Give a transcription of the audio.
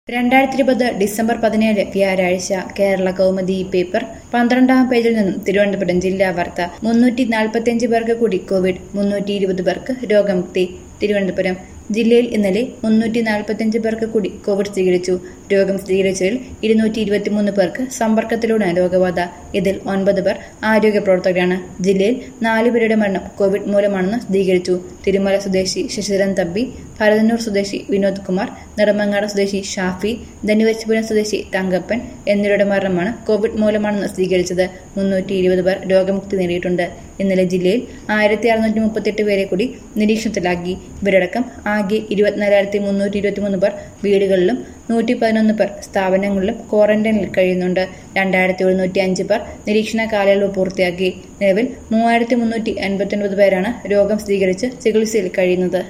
രണ്ടായിരത്തി ഇരുപത് ഡിസംബർ പതിനേഴ് വ്യാഴാഴ്ച കേരള കൗമുദി പേപ്പർ പന്ത്രണ്ടാം പേജിൽ നിന്നും തിരുവനന്തപുരം ജില്ലാ വാർത്ത മുന്നൂറ്റി നാൽപ്പത്തിയഞ്ച് പേർക്ക് കൂടി കോവിഡ് മുന്നൂറ്റി ഇരുപത് പേർക്ക് രോഗമുക്തി തിരുവനന്തപുരം ജില്ലയിൽ ഇന്നലെ മുന്നൂറ്റി നാൽപ്പത്തിയഞ്ച് പേർക്ക് കൂടി കോവിഡ് സ്ഥിരീകരിച്ചു രോഗം സ്ഥിരീകരിച്ചതിൽ ഇരുന്നൂറ്റി ഇരുപത്തിമൂന്ന് പേർക്ക് സമ്പർക്കത്തിലൂടെയാണ് രോഗബാധ ഇതിൽ ഒൻപത് പേർ ആരോഗ്യ പ്രവർത്തകരാണ് ജില്ലയിൽ നാല് പേരുടെ മരണം കോവിഡ് മൂലമാണെന്ന് സ്ഥിരീകരിച്ചു തിരുമല സ്വദേശി ശശിധരൻ തമ്പി ഭരതന്നൂർ സ്വദേശി വിനോദ് കുമാർ നെടുമങ്ങാട് സ്വദേശി ഷാഫി ധനുവച്ചപുരം സ്വദേശി തങ്കപ്പൻ എന്നിവരുടെ മരണമാണ് കോവിഡ് മൂലമാണെന്ന് സ്ഥിരീകരിച്ചത് മുന്നൂറ്റി ഇരുപത് പേർ രോഗമുക്തി നേടിയിട്ടുണ്ട് ഇന്നലെ ജില്ലയിൽ ആയിരത്തി അറുന്നൂറ്റി മുപ്പത്തെട്ട് പേരെ കൂടി നിരീക്ഷണത്തിലാക്കി ഇവരടക്കം ആകെ ഇരുപത്തിനാലായിരത്തി മുന്നൂറ്റി ഇരുപത്തിമൂന്ന് പേർ വീടുകളിലും നൂറ്റി പതിനൊന്ന് പേർ സ്ഥാപനങ്ങളിലും ക്വാറന്റൈനിൽ കഴിയുന്നുണ്ട് രണ്ടായിരത്തി എഴുന്നൂറ്റി അഞ്ച് പേർ നിരീക്ഷണ കാലയളവ് പൂർത്തിയാക്കി നിലവിൽ മൂവായിരത്തി മുന്നൂറ്റി എൺപത്തി ഒൻപത് പേരാണ് രോഗം സ്ഥിരീകരിച്ച് ചികിത്സയിൽ കഴിയുന്നത്